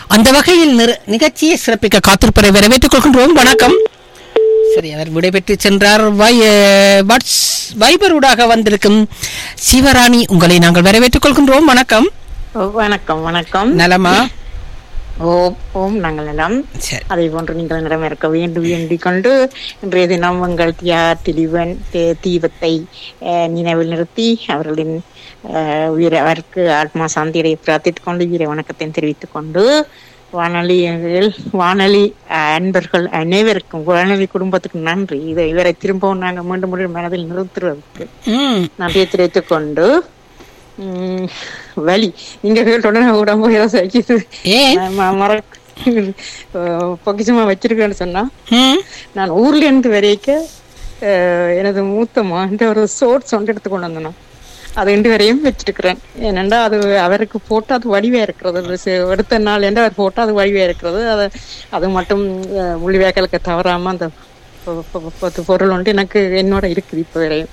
அந்த வகையில் நிற- நிகழ்ச்சியை சிறப்பிக்க காத்திருப்பதை வரவேற்றுக் கொள்கின்றோம் வணக்கம் சரி அவர் விடைபெற்று சென்றார் வை அஹ், வாட்ஸ் வைபர் ஊடாக வந்திருக்கும் சிவராணி உங்களை நாங்கள் வரவேற்றுக் கொள்கின்றோம் வணக்கம் ஓ, வணக்கம் வணக்கம் நலமா ஓம் ஓம் நாங்கள் எல்லாம் சரி அதே போன்று நீங்கள் நிறம் இருக்க வேண்டும் வேண்டிக் கொண்டு இன்றைய தினம் உங்கள் தியார் திலீபன் தே- தீபத்தை அஹ், நினைவில் நிறுத்தி அவர்களின் அஹ், உயிர அவருக்கு ஆத்மா சாந்தியை பிரார்த்தித்துக் கொண்டு வீர வணக்கத்தை தெரிவித்துக் கொண்டு வானொலி வானொலி அஹ், அன்பர்கள் அனைவருக்கும் வானொலி குடும்பத்துக்கு நன்றி இதை இவரை திரும்பவும் நாங்கள் மீண்டும் மீண்டும் மனதில் நிறுத்துறதுக்கு ம் நன்றியை தெரிவித்துக் கொண்டு உம், வலி நீங்க கேட்ட உடனே உடம்பு ஏதோ சகிக்குது ஏன் ம- மற- அஹ் பொக்கிஷமா வச்சிருக்கேன்னு சொன்னா ம் நான் ஊர்ல இருந்து வரைக்க அஹ், எனது மூத்தம்மா இந்த ஒரு சோட் சொண்டு எடுத்து கொண்டு வந்தேன் அது ரெண்டு வரையும் வச்சிருக்கிறேன் ஏனென்றா அது அவருக்கு போட்டு அது வடிவா இருக்கிறது அது செ- எடுத்த நாள் என்று அவர் போட்டு அது வடிவா இருக்கிறது அது அது மட்டும் அஹ், மொழிவேக்களுக்கு தவறாம அந்த பொ- பொ- பொ- பொருள் ஒன்று எனக்கு என்னோட இருக்குது இப்ப வரையும்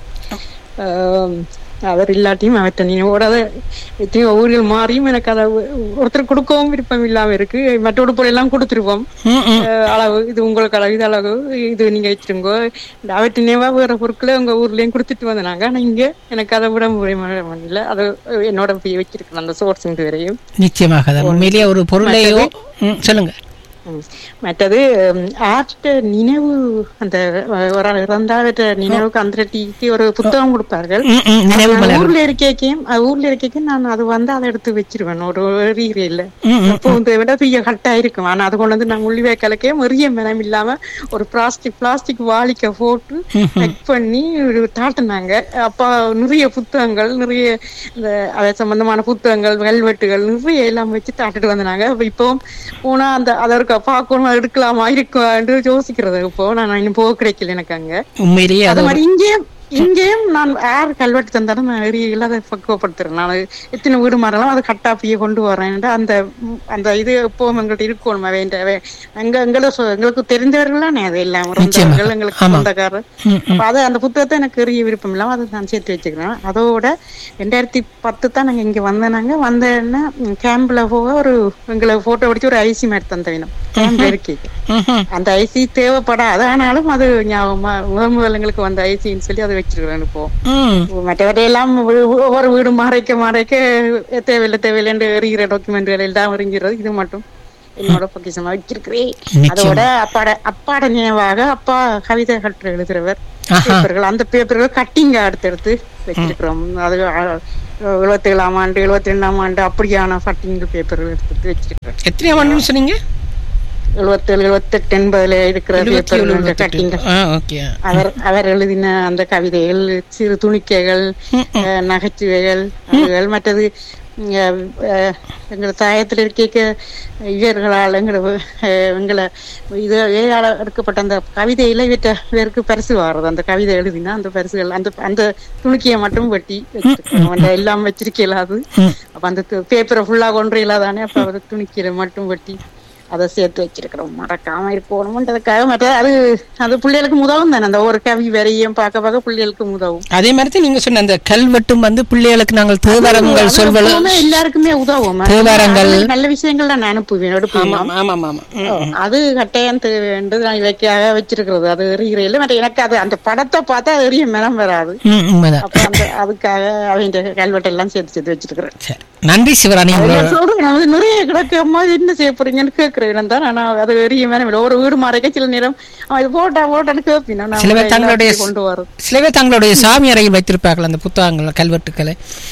ஆம், அவர் இல்லாட்டியும் அவற்றை நினைவோட அதை எத்தனையோ ஊர்கள் மாறியும் எனக்கு அதை ஒ- ஒருத்தர் கொடுக்கவும் விருப்பம் இல்லாம இருக்கு மற்றொரு பொருள் எல்லாம் கொடுத்துருவோம் ம் ம் அஹ் அளவு இது உங்களுக்கு அளவு இது அளவு இது நீங்க வச்சிருங்க இந்த அவற்றை நினைவா வேற பொருட்களை உங்க ஊர்லயும் கொடுத்துட்டு வந்தாங்க ஆனா இங்க எனக்கு அதை விட முடியல அது என்னோட போய் வச்சிருக்கேன் அந்த சோர்ஸ் வரையும் நிச்சயமாக தான் உண்மையிலேயே ஒரு பொருளையோ ம், சொல்லுங்க ம். மற்றது ஆர்ட் நினைவு அந்த அஹ், ஒரு ஆள் இறந்தாவிட்ட நினைவுக்கு அந்த டீக்கு ஒரு புத்தகம் கொடுப்பார்கள் ம், ம், நினைவு நான் மலர் ஊர்ல இருக்கேக்கும் ஊர்ல இருக்கேக்கும் நான் அது வந்து அதை எடுத்து வச்சிருவேன் ஒரு ரீரையில ம், ம். அப்போ இந்த விட பெரிய கட்டா இருக்கும் ஆனா அது கொண்டு வந்து நான் உள்ளிவே கலக்கே மெரிய மனம் இல்லாம ஒரு பிளாஸ்டிக் பிளாஸ்டிக் வாளிக்க போட்டு கட் பண்ணி ஒரு தாட்டினாங்க அப்பா நிறைய புத்தகங்கள் நிறைய இந்த அதை சம்பந்தமான புத்தகங்கள் வெல்வெட்டுகள் நிறைய எல்லாம் வச்சு தாட்டிட்டு வந்தாங்க அப்ப இப்போ போனா அந்த அதற்கு பார்க்கணும் எடுக்கலாமா இருக்குமான்னு யோசிக்கிறது இப்போ நான் இன்னும் போக கிடைக்கல எனக்கு அங்க உண்மையிலேயே அது அது மாதிரி இங்கேயும் இங்கேயும் நான் யார் கல்வெட்டு தந்தாலும் நான் எரிய அதை பக்குவப்படுத்துறேன் நான் எத்தனை வீடு மாறலாம் அதை கட்டாப்பியே கொண்டு வரேன் அந்த ம், அந்த இது எப்பவும் எங்கள்கிட்ட இருக்கணும் வேண்ட எங்க எங்களை சொ- எங்களுக்கு தெரிந்தவர்களானே அது எல்லாம் இறந்தவர்கள் எங்களுக்கு ஆமா. சொந்தக்காரர் ம், அப்ப அது அந்த புத்தகத்தை எனக்கு எறிய விருப்பம் இல்லாம அதை நான் சேர்த்து வச்சுக்கிறேன் அதோட ரெண்டாயிரத்தி பத்து தான் நாங்க இங்க வந்தேனாங்க வந்தேன்னா கேம்ப்ல போக ஒரு எங்களை போட்டோ பிடிச்சி ஒரு ஐசி மாதிரி தந்த வேணும் கேம்ப்ல இருக்கீங்க ம், ம். அந்த ஐசி தேவைப்படாது ஆனாலும் அது ஞாபகமா முதல் முதல் எங்களுக்கு வந்த ஐசின்னு சொல்லி அதை வச்சிருக்கிறேன் இப்போ ம் மற்றவரையெல்லாம் வீ- ஒவ்வொரு வீடு மறைக்க மறைக்க தேவையில்லை தேவையில்லை எறிகிற டாக்குமெண்ட்கள் எல்லாம் எறிங்கிறது இது மட்டும் என்னோட பொக்கிஷமா வச்சிருக்கிறேன் நிச்சயமா. அதோட அப்பாட அப்பாட நினைவாக அப்பா கவிதை கட்டுரை எழுதுறவர் ஆஹா. பேப்பர்கள் அந்த பேப்பர்கள் கட்டிங்க எடுத்து எடுத்து வச்சிருக்கிறோம் அது எழுபத்தி ஏழாம் ஆண்டு எழுபத்தி ரெண்டாம் ஆண்டு அப்படியான கட்டிங் பேப்பர்கள் எடுத்து வச்சிருக்கிறேன் எத்தனையாம் ஆண்டுன்னு சொன்னீங்க எழுபத்தேழு எழுபத்தெட்டு எண்பதுல இருக்கிற எழுபத்தி ஏழு பேப்பர்கள் எழுபத்தெட்டு. கட்டிங்க ஆ ஓகே அவர் அவர் எழுதின அந்த கவிதைகள் சிறு துணிக்கைகள் அஹ், நகைச்சுவைகள் அதுகள் மற்றது அஹ், அஹ், எங்கள தாயத்தில் இருக்க இவர்களால் எங்களை அஹ், எங்களை இது ஏழால எடுக்கப்பட்ட அந்த கவிதையில இவற்ற இவருக்கு பரிசு வாருது அந்த கவிதை எழுதினா அந்த பரிசுகள் அந்த அந்த துணிக்கையை மட்டும் வெட்டி வச்சிருக்கோம் அந்த எல்லாம் வச்சிருக்க இல்லாது அப்ப அந்த பேப்பரை ஃபுல்லா கொண்டு இல்லாதானே அப்ப அவர் துணிக்கையில மட்டும் வெட்டி அதை சேர்த்து வச்சிருக்கிறோம் மறக்காம இருக்கணும்ன்றதுக்காக மற்ற அது அது பிள்ளைகளுக்கு உதவும் தானே அந்த ஒரு கவி வரையும் பார்க்க பார்க்க பிள்ளைகளுக்கு உதவும் அதே மாதிரி தான் நீங்க சொன்ன அந்த கல்வெட்டும் வந்து பிள்ளைகளுக்கு நாங்கள் தேவாரங்கள் அது சொல்வல எப்பவுமே எல்லாருக்குமே உதவும் தேவாரங்கள். அது நல்ல விஷயங்கள் நான் அனுப்புவேன் எடுப்புவேன் ஆமா ஆமா ஆமா ம். அது கட்டாயம் தேவைன்றது நான் இலக்கியாக வச்சிருக்கிறது அது எறிகிறேன் மற்ற எனக்கு அது அந்த படத்தை பார்த்தா அது எரிய மனம் வராது ம், உண்மைதான் அப்ப அந்த அதுக்காக அவங்க கல்வெட்டெல்லாம் சேர்த்து சேர்த்து வச்சிருக்கிறேன் சரி நன்றி சிவராணி உங்களோட நான் சொல்றேன் நான் வந்து நிறைய கிடக்கு அம்மா இது என்ன செய்ய போறீங்கன்னு கேட்கிறேன் தான் ஆனா அது எரிய மேல ஒரு வீடு மாறைக்க சில நேரம் அவன் இது போட்டா போட்டான்னு கேட்பேன் நான் சில பேர் தங்களுடைய எல்லாத்தையும் கொண்டு வரும் சில பேர் தங்களுடைய சாமி அறையில் வைத்திருப்பார்கள் அந்த புத்தகங்கள் கல்வெட்டுக்களை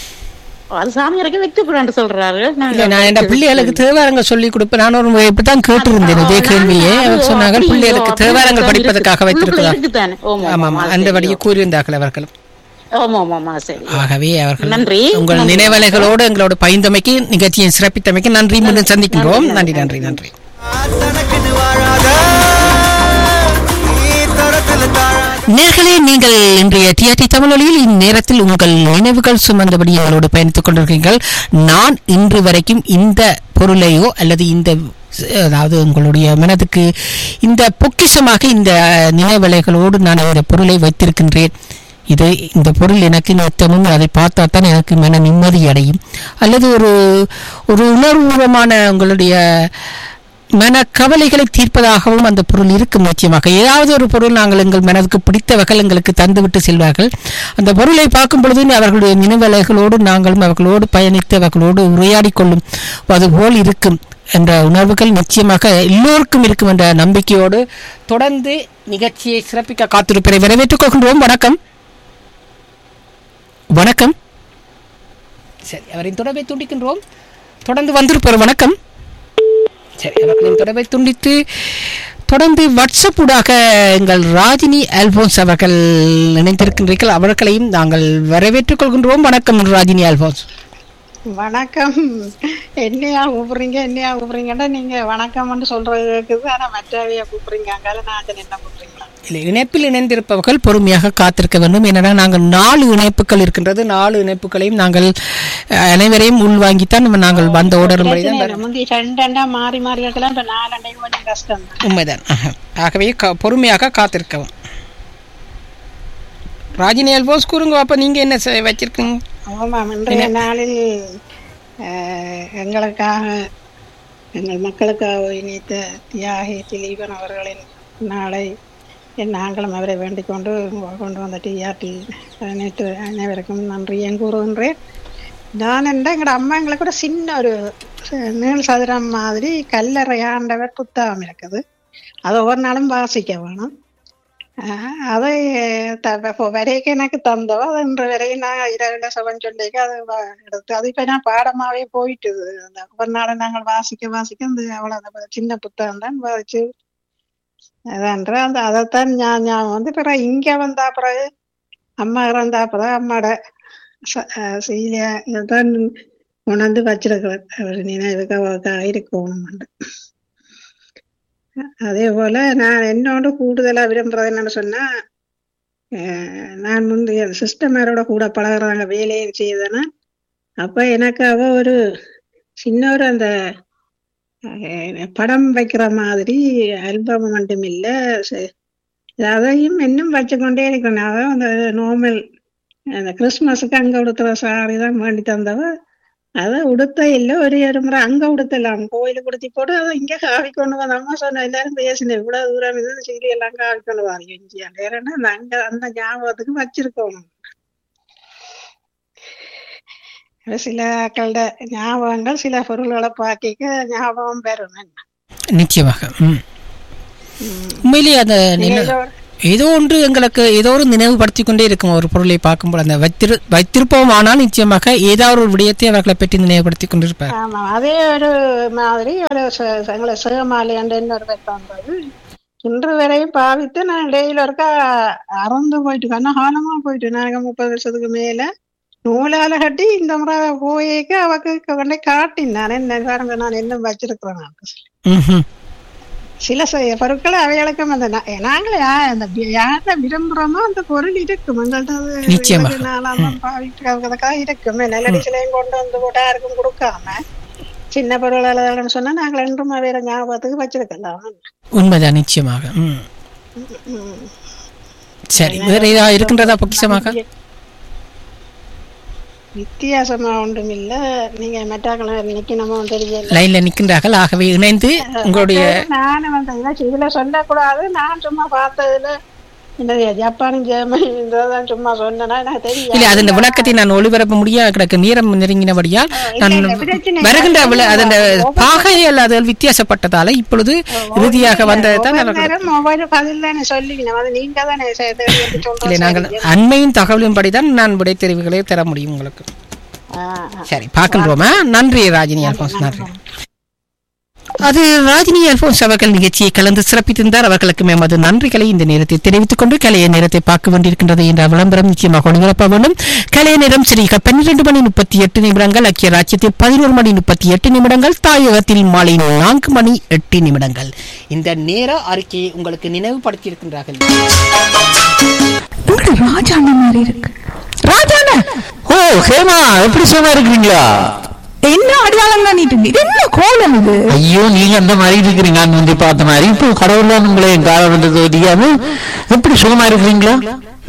அது சாமி இறக்கி வைக்கக்கூடாது சொல்றாரு நான் இல்ல நான் என் பிள்ளைகளுக்கு தேவாரங்கள் சொல்லி கொடுப்பேன் நான் ஒரு முறை இப்படித்தான் கேட்டிருந்தேன் இதே கேள்வியே அவர் சொன்னாங்க அப்படி பிள்ளைகளுக்கு அப்படி தேவாரங்கள் தான் படிப்பதற்காக இருக்கு. வைத்திருக்கிறார் இருக்குதானே? ஆமா, ஆமா ஆமா, ஆமா அது அந்த சரி. வழியை கூறியிருந்தார்கள் அவர்கள் ஆமா ஆமா ஆமா சரி ஆகவே அவர்கள் நன்றி. உங்கள் நன்றி. நினைவலைகளோடு எங்களோட பைந்தமைக்கு நிகழ்ச்சியை சிறப்பித்தமைக்கு நன்றி மீண்டும் சந்திக்கின்றோம் நன்றி நன்றி நன்றி தனக்குன்னு வாழாத நீ தரத்துல தாழாத நேர்களே நீங்கள் இன்றைய டிஆர்டி தமிழொலியில் இந்நேரத்தில் உங்கள் நினைவுகள் சுமந்தபடி எங்களோடு பயணித்துக் கொண்டிருக்கீர்கள் நான் இன்று வரைக்கும் இந்த பொருளையோ அல்லது இந்த அதாவது உங்களுடைய மனதுக்கு இந்த பொக்கிஷமாக இந்த நினைவலைகளோடு நான் இந்த பொருளை வைத்திருக்கின்றேன் இது இந்த பொருள் எனக்கு நித்தமும் அதை பார்த்தா தான் எனக்கு மன நிம்மதி அடையும் அல்லது ஒரு ஒரு உணர்வுபூர்வமான உங்களுடைய மன கவலைகளை தீர்ப்பதாகவும் அந்த பொருள் இருக்கும் நிச்சயமாக ஏதாவது ஒரு பொருள் நாங்கள் எங்கள் மனதுக்கு பிடித்த வகையில் எங்களுக்கு தந்துவிட்டு செல்வார்கள் அந்த பொருளை பார்க்கும் பொழுது அவர்களுடைய நினைவலைகளோடு நாங்களும் அவர்களோடு பயணித்து அவர்களோடு உரையாடிக் கொள்ளும் அதுபோல் இருக்கும் என்ற உணர்வுகள் நிச்சயமாக எல்லோருக்கும் இருக்கும் என்ற நம்பிக்கையோடு தொடர்ந்து நிகழ்ச்சியை சிறப்பிக்க காத்திருப்பதை வரவேற்றுக் கொள்கின்றோம் வணக்கம் வணக்கம் சரி அவரின் தொடர்பை துண்டிக்கின்றோம் தொடர்ந்து வந்திருப்பார் வணக்கம் சரி அவர்களின் தொடர்பை துண்டித்து தொடர்ந்து வாட்ஸ்அப் ஊடாக எங்கள் ராஜினி அல்போன்ஸ் அவர்கள் இணைந்திருக்கின்றீர்கள் அவர்களையும் நாங்கள் வரவேற்றுக் கொள்கின்றோம் வணக்கம் ராஜினி அல்போன்ஸ் வணக்கம் என்னையா கூப்பிடுறீங்க என்னையா கூப்பிடுறீங்கன்னா நீங்க வணக்கம்னு சொல்றது இருக்குது ஆனா மற்றவையா கூப்பிடுறீங்க அங்கால நான் என்ன கூப்பிடுறீங்களா இல்லை இணைப்பில் இணைந்திருப்பவர்கள் பொறுமையாக காத்திருக்க வேண்டும் ஏனென்னா நாங்கள் நாலு இணைப்புகள் இருக்கின்றது நாலு இணைப்புகளையும் நாங்கள் அஹ், அனைவரையும் உள்வாங்கித்தான் நம்ம நாங்கள் வந்த ஓடர் முறை தான் பிரச்சனை இல்லை. முந்தி ரெண்டண்டா மாறி மாறி இருக்கலாம் இப்ப நாலண்டையும் கொஞ்சம் கஷ்டம் தான் உண்மைதான் ஆஹா. ஆகவே க- பொறுமையாக காத்திருக்கவும் ராஜினி அல்போஸ் கூறுங்க அப்ப நீங்க என்ன செ- வச்சிருக்கீங்க ஆமாம் இன்றைய நாளில் அஹ், எங்களுக்காக எங்கள் மக்களுக்காக இணைத்த தியாகி திலீபன் அவர்களின் நாளை நாங்களும் அவரை வேண்டிக் கொண்டு கொண்டு வந்த டிஆர்டி நேற்று அனைவருக்கும் நன்றியும் கூறுகின்றேன் நான் என்ன எங்களோட அம்மா எங்களுக்கு கூட சின்ன ஒரு நீள் சதுரம் மாதிரி கல்லறை ஆண்டவர் புத்தகம் இருக்குது அதை ஒவ்வொரு நாளும் வாசிக்க வேணும் ஆஹ் அதை த- இப்போ வரைக்கும் எனக்கு தந்தவ அது இன்று வரையும் நான் இரவுல செவன் சொல்லிக்கு அது வ- எடுத்து அது இப்ப நான் பாடமாவே போயிட்டுது அந்த ஒரு நாள் நாங்கள் வாசிக்க வாசிக்க இந்த அவ்வளவு சின்ன புத்தகம் தான் வாசிச்சு அதான்ற அந்த அதைத்தான் ஞா- ஞாபகம் வந்து பிறகு இங்க வந்தா பிறகு அம்மா இறந்தா பிறகு அம்மாட ச- அஹ் சீலியா இதைத்தான் உணர்ந்து வச்சிருக்கிறேன் அவர் நினைவுக்கு அவருக்காக இருக்கணும் அதே போல நான் என்னோட கூடுதலா விரும்புறது என்னன்னு சொன்னா அஹ் நான் முந்தைய சிஸ்டமரோட கூட பழகுறாங்க வேலையும் செய்தேன்னா அப்ப எனக்கு அவ ஒரு சின்ன ஒரு அந்த அஹ், படம் வைக்கிற மாதிரி ஆல்பம் மட்டும் இல்ல ச- அதையும் இன்னும் வச்சுக்கொண்டே இருக்கணும் அதான் அந்த நார்மல் அந்த கிறிஸ்மஸுக்கு அங்க உடுத்துற சாரி தான் வேண்டி தந்தவ அதை உடுத்த இல்ல ஒரே ஒரு முறை அங்க உடுத்தலாம் கோயிலுக்கு உடுத்தி போட்டு அதை இங்க காவி கொண்டு வந்த அம்மா சொன்ன எல்லாரும் பேசினேன் இவ்வளவு தூரம் இருந்து சீரி எல்லாம் காவி கொண்டு வாங்க இஞ்சியா வேறன்னா நாங்க அந்த ஞாபகத்துக்கு வச்சிருக்கோம் சில மக்களோட ஞாபகங்கள் சில பொருள்களை பார்க்க ஞாபகம் பெறும் என்ன நிச்சயமாக ம். உண்மையிலேயே அந்த நினை- ஏதோ- ஏதோ ஒன்று எங்களுக்கு ஏதோ ஒரு நினைவுபடுத்திக் கொண்டே இருக்கும் ஒரு பொருளை பார்க்கும்போது அந்த வைத்திரு வைத்திருப்போம் ஆனால் நிச்சயமாக ஏதாவது ஒரு விடயத்தை அவர்களை பற்றி நினைவுபடுத்திக் கொண்டிருப்பார் ஆமா அதே ஒரு மாதிரி ஒரு ச- எங்களை சிவமாலை என்ற இன்னொரு பேர் வந்தது இன்று வரையும் பாவித்து நான் டெய்லி ஒருக்கா அறந்து போயிட்டு கண்ணகாலமா போயிட்டு நாங்க முப்பது வருஷத்துக்கு மேல நூலால கட்டி இந்த முறை போயிக்க அவக்கு கொண்டே காட்டினான் என்ன பாருங்க நான் இன்னும் வச்சிருக்கிறேன் நான். ம்ஹும். சில சில பொருட்களை அவைகளுக்கும் அந்த நா- நாங்களே யா- அந்த வி- யாரை விரும்புறோமோ அந்த பொருள் இருக்கும் எங்கள்ட்ட அது நிச்சயமா. எனக்கு நாளாந்தம் பாவிக்கிறதுக்காக இருக்கும் நல்லடி சிலையும் கொண்டு வந்து கூட யாருக்கும் கொடுக்காம சின்ன பொருள் எழுதலன்னு சொன்னா நாங்கள் என்றும் வேற ஞாபகத்துக்கு வச்சிருக்கலாம் உண்மைதான் நிச்சயமாக ம். சரி வேற ஏதாவது இருக்கின்றதா பொக்கிஷமாக வித்தியாசமா ஒன்றும் இல்ல நீங்க மெட்டாக்களை நிக்கணுமோ தெரியல லைன்ல நிற்கின்றார்கள் ஆகவே இணைந்து உங்களுடைய நானும் வந்து இதை இதுல சொல்லக்கூடாது நான் சும்மா பார்த்ததுல இந்த ஜப்பான் ஜெர்மனி இதெல்லாம் சும்மா சொன்னேன்னா எனக்கு தெரியும் இல்லை அதன் விளக்கத்தை நான் ஒளிபரப்ப முடியாது கிடக்கு நேரம் நெருங்கினபடியால் நான் இல்ல, பிரச்சனை இல்லை. வருகின்ற விள- அதன் பாகைகள் அது வித்தியாசப்பட்டதால இப்பொழுது இறுதியாக வந்ததுதான் ஒவ்வொரு அவர்கள் நேரம் ஒவ்வொரு பதில் தானே சொல்லுவீங்க அது நீங்க தானே சே- தேடி எடுத்து இல்லை சொல்றது நாங்கள் சரி. அண்மையின் தகவலின்படி தான் நான் விடை தெரிவுகளை தர முடியும் உங்களுக்கு ஆ, ஆ. சரி பார்க்கின்றோமா நன்றி ராஜினி அல்போன்ஸ் நன்றி அது ராஜினி அல்போன்ஸ் அவர்கள் நிகழ்ச்சியை கலந்து சிறப்பித்திருந்தார் அவர்களுக்கு எமது நன்றிகளை இந்த நேரத்தை தெரிவித்துக் கொண்டு கலைய நேரத்தை பார்க்க வேண்டியிருக்கின்றது என்ற விளம்பரம் நிச்சயமாக ஒளிபரப்ப வேண்டும் கலைய நேரம் சரியாக பன்னிரண்டு மணி முப்பத்தி எட்டு நிமிடங்கள் ஐக்கிய ராஜ்யத்தில் பதினோரு மணி முப்பத்தி எட்டு நிமிடங்கள் தாயகத்தில் மாலை நான்கு மணி எட்டு நிமிடங்கள் இந்த நேர அறிக்கையை உங்களுக்கு நினைவுபடுத்தியிருக்கின்றார்கள் உங்களோட ராஜா அண்ணன் மாதிரி இருக்கு ராஜா அண்ணன் ஓ ஹேமா எப்படி சும்மா இருக்கிறீங்களா என்ன அடையாளம் தான் நீட்டு இது என்ன கோலம் இது ஐயோ நீங்க அந்த மாதிரி இருக்கிறீங்க நான் வந்து பார்த்த மாதிரி இப்போ கடவுள் தான் உங்களை என் காலம் வந்தது தெரியாம எப்படி சுகமா இருக்கிறீங்களா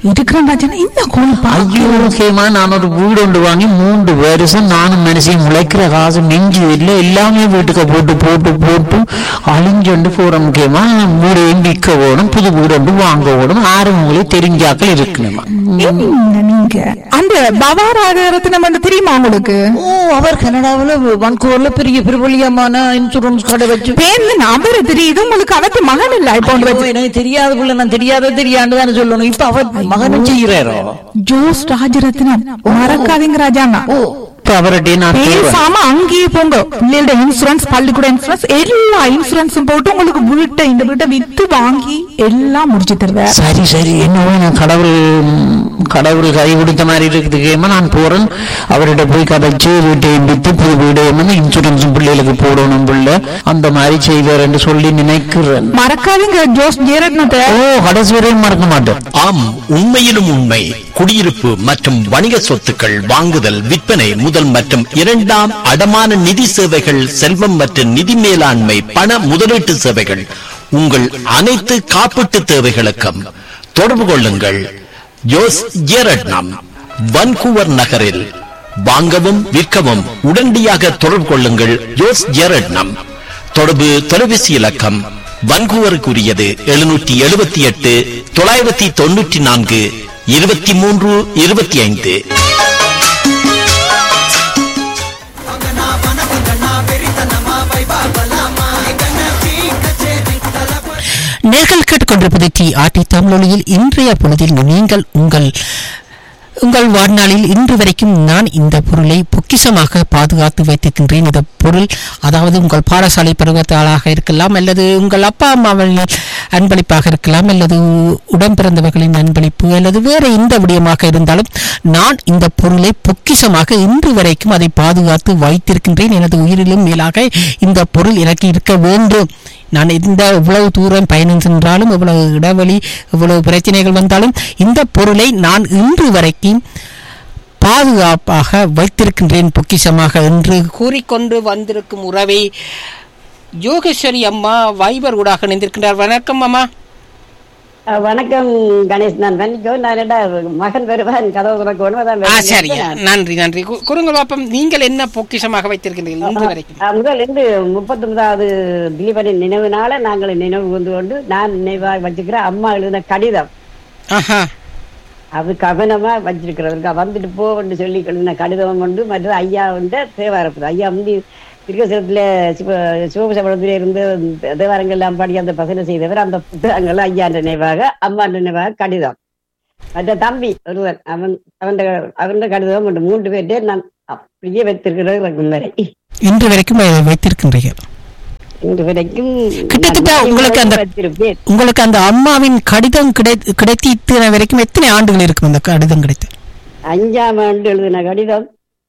இருக்கிறேன் ராஜனா இந்த கோல் ஐயோ ஹேமா நான் ஒரு வீடு ஒன்று வாங்கி மூன்று வருஷம் நானும் மனுஷன் முளைக்கிற காசு நெஞ்சு இல்லை எல்லாமே வீட்டுக்கு போட்டு போட்டு போட்டு அழிஞ்சொண்டு போறோம் முக்கியமா வீடையும் விற்க ஓடும் புது வீடு ஒன்று வாங்க ஓடும் ஆறு மூலையும் தெரிஞ்சாக்கள் இருக்கணுமா என்ன நீங்க அந்த பவாராக ரத்னம் வந்து தெரியுமா உங்களுக்கு ஓ அவர் கனடாவில் வன்கூர்ல பெரிய பிரபலியமான இன்சூரன்ஸ் கடை வச்சு பேர்ல நம்பர் தெரியுது உங்களுக்கு அவத்து மகன் இல்ல இப்போ ஐயோ, எனக்கு தெரியாத புள்ள நான் தெரியாத தெரியாண்டு தானே சொல்லணும் இப்ப அவர் மகனும் செய்யறாரோ ஜோஸ் ராஜரத்னம் மறக்காதீங்க ராஜாண்ணா இப்ப அவர்கிட்ட நான் கேட்பேன். பேசாம அங்கேயே போங்க பிள்ளையோட இன்சூரன்ஸ் பள்ளிக்கூட இன்சூரன்ஸ் எல்லா இன்சூரன்ஸும் போட்டு உங்களுக்கு வீட்டை இந்த வீட்டை வித்து வாங்கி எல்லாம் முடிச்சு தருவேன் சரி சரி என்னவோ நான் கடவுள் கடவுள் கை கொடுத்த மாதிரி இருக்குது கேமா நான் போறேன் அவர்கிட்ட போய் கதைச்சு வீட்டை வித்து புது வீடு வந்து இன்சூரன்ஸ் பிள்ளைகளுக்கு போடணும் பிள்ளை அந்த மாதிரி செய்வார் என்று சொல்லி நினைக்கிறேன் மறக்காதீங்க ஜோஸ் ஜெயரத்னத்தை ஓ கடைசி வரையும் மறக்க மாட்டேன் ஆம் உண்மையிலும் உண்மை குடியிருப்பு மற்றும் வணிக சொத்துக்கள் வாங்குதல் விற்பனை முதல் மற்றும் இரண்டாம் அடமான நிதி சேவைகள் செல்வம் மற்றும் நிதி மேலாண்மை பண முதலீட்டு சேவைகள் உங்கள் அனைத்து காப்பீட்டு தேவைகளுக்கும் தொடர்பு கொள்ளுங்கள் ஜோஸ் ஜேரட்னம் வன்கூவர் நகரில் வாங்கவும் விற்கவும் உடனடியாக தொடர்பு கொள்ளுங்கள் ஜோஸ் ஜேரட்னம் தொடர்பு தொலைபேசி இலக்கம் வன்கூவருக்குரியது எழுநூற்றி எழுபத்தி எட்டு தொள்ளாயிரத்தி தொண்ணூற்றி நான்கு இருபத்தி மூன்று இருபத்தி ஐந்து நேர்கள் கேட்டுக்கொண்டிருப்பது டி ஆர்டி தமிழொலியில் இன்றைய பொழுதில் நீங்கள் உங்கள் உங்கள் வாழ்நாளில் இன்று வரைக்கும் நான் இந்த பொருளை பொக்கிஷமாக பாதுகாத்து வைத்திருக்கின்றேன் இந்த பொருள் அதாவது உங்கள் பாடசாலை பருவத்தாளாக இருக்கலாம் அல்லது உங்கள் அப்பா அம்மாவின் அன்பளிப்பாக இருக்கலாம் அல்லது உடன் பிறந்தவர்களின் அன்பளிப்பு அல்லது வேறு எந்த விடயமாக இருந்தாலும் நான் இந்த பொருளை பொக்கிஷமாக இன்று வரைக்கும் அதை பாதுகாத்து வைத்திருக்கின்றேன் எனது உயிரிலும் மேலாக இந்த பொருள் எனக்கு இருக்க வேண்டும் நான் எந்த எவ்வளவு தூரம் பயணம் சென்றாலும் எவ்வளவு இடைவெளி எவ்வளவு பிரச்சனைகள் வந்தாலும் இந்த பொருளை நான் இன்று வரைக்கும் பாதுகாப்பாக வைத்திருக்கின்றேன் பொக்கிஷமாக என்று கூறிக்கொண்டு வந்திருக்கும் உறவை யோகேஸ்வரி அம்மா வைபர் ஊடாக இணைந்திருக்கின்றார் வணக்கம் அம்மா அஹ் வணக்கம் கணேஷ் நான் மன்னிக்கோ நான் என்ன மகன் வருவான் கதவு திறக்கணும் அதான் ஆ வெளியே சரி நின்றேன். நன்றி நன்றி கு- குறுங்கள் பாப்பம் நீங்கள் என்ன பொக்கிஷமாக வைத்திருக்கின்றீர்கள் இன்று வரைக்கும் அஹ் முதல் இருந்து முப்பத்தொன்பதாவது தீபனின் நினைவுனால நாங்கள் நினைவு கொண்டு கொண்டு நான் நினைவாக வச்சுக்கிற அம்மா எழுதின கடிதம் ஆஹா அது கவனமா வச்சிருக்கிறதுக்கு வந்துட்டு போன்னு சொல்லி எழுதின கடிதம் உண்டு மற்றது ஐயா வந்து தேவாரப்பது ஐயா வந்து திருக்கசத்துல சிவ சிவபசபலத்தில இருந்து தேவாரங்கள் எல்லாம் பாடி அந்த பசனை செய்தவர் அந்த புத்தகங்கள் ஐயா நினைவாக அம்மா நினைவாக கடிதம் மற்ற தம்பி ஒருவன் அவன் அவன் அவன் கடிதம் உண்டு மூன்று பேர்ட்டே நான் அப்படியே வைத்திருக்கிறது இருக்கும் வரை இன்று வரைக்கும் வை- வைத்திருக்கின்றீர்கள் இன்று வரைக்கும் கிட்டத்தட்ட நான் உங்களுக்கு அந்த- வைத்திருப்பேன் உங்களுக்கு அந்த அம்மாவின் கடிதம் கிடை கிடைத்து இத்தனை வரைக்கும் எத்தனை ஆண்டுகள் இருக்கும் அந்த கடிதம் கிடைத்து அஞ்சாம் ஆண்டு எழுதின கடிதம்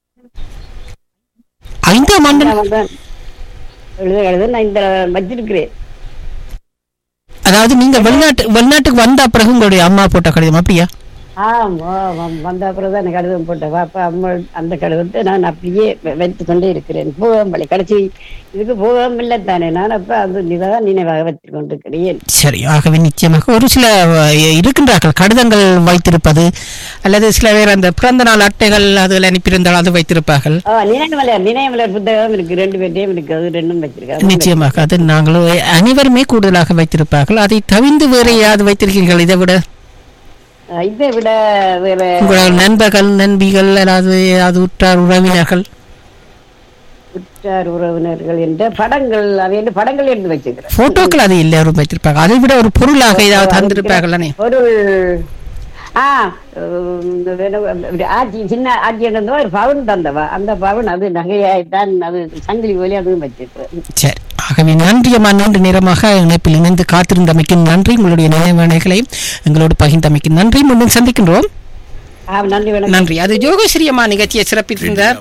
ஐந்தாம் ஆண்டு அஞ்சாம் ஆண்டு எழுத கடிதம் நான் இந்த வச்சிருக்கிறேன் அதாவது நீங்க வெளிநாட்டு வெளிநாட்டுக்கு வந்த பிறகு உங்களுடைய அம்மா போட்ட கடிதம் அப்படியா ஆமா வ- வந்த அப்புறம் தான் எனக்கு கடிதம் போட்டேன் அப்ப அம்மா அந்த கடிதத்தை நான் அப்படியே வெ- வைத்துக் கொண்டே இருக்கிறேன் போகாமலே கடைசி இதுக்கு போகாம இல்லை தானே நான் அப்ப அது நிதான் நினைவாக வைத்துக் கொண்டிருக்கிறேன் சரி ஆகவே நிச்சயமாக ஒரு சில அஹ், இருக்கின்றார்கள் கடிதங்கள் வைத்திருப்பது அல்லது சில பேர் அந்த பிறந்த நாள் அட்டைகள் அதில் அனுப்பியிருந்தால் அது வைத்திருப்பார்கள் ஆ, நினைவுமலர் நினைவுமலர் புத்தகம் இருக்கு ரெண்டு பேர்ட்டையும் இருக்கு அது ரெண்டும் வச்சிருக்காங்க நிச்சயமாக அது நாங்களும் அனைவருமே கூடுதலாக வைத்திருப்பார்கள் அதை தவிர்த்து வேறு ஏதாவது வைத்திருக்கீர்கள் இதை விட ஆ, இதை விட வேற உங்கள் நண்பர்கள் நண்பிகள் அதாவது ஏதாவது உற்றார் உறவினர்கள் உற்றார் உறவினர்கள் என்ற படங்கள் அவை என்று படங்கள் எடுத்து வச்சிருக்கிறேன் போட்டோக்கள் அது எல்லாரும் வைத்திருப்பாங்க அதை விட ஒரு பொருளாக ஏதாவது தந்திருப்பார்கள் தானே பொருள் ஆ உம், இந்த வேணும், இப்படி ஆட்சி சின்ன ஆட்சி இருந்தோ ஒரு பவுன் தந்தவா அந்த பவுன் அது நகையாய்த்தான் அது சங்கிலி போலி அதுவும் வச்சிருக்கிறேன் சரி ஆகவே நன்றியம்மா நன்றி நேரமாக இணைப்பில் இணைந்து காத்திருந்தமைக்கு நன்றி உங்களுடைய நினைவணைகளை எங்களோடு பகிர்ந்தமைக்கு நன்றி மீண்டும் சந்திக்கின்றோம் ஆ, நன்றி வணக்கம் நன்றி அது ஜோகஸ்ரீ அம்மா நிகழ்ச்சியை சிறப்பித்திருந்தார்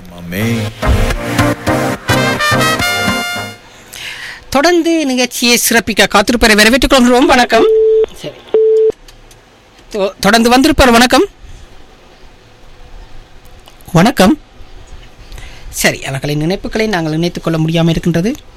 தொடர்ந்து நிகழ்ச்சியை சிறப்பிக்க காத்திருப்பதை வரவேற்றுக் கொள்கிறோம் வணக்கம் சரி தொ- தொடர்ந்து வந்திருப்பார் வணக்கம் வணக்கம் சரி அவர்களின் நினைப்புகளை நாங்கள் இணைத்துக் கொள்ள முடியாமல் இருக்கின்றது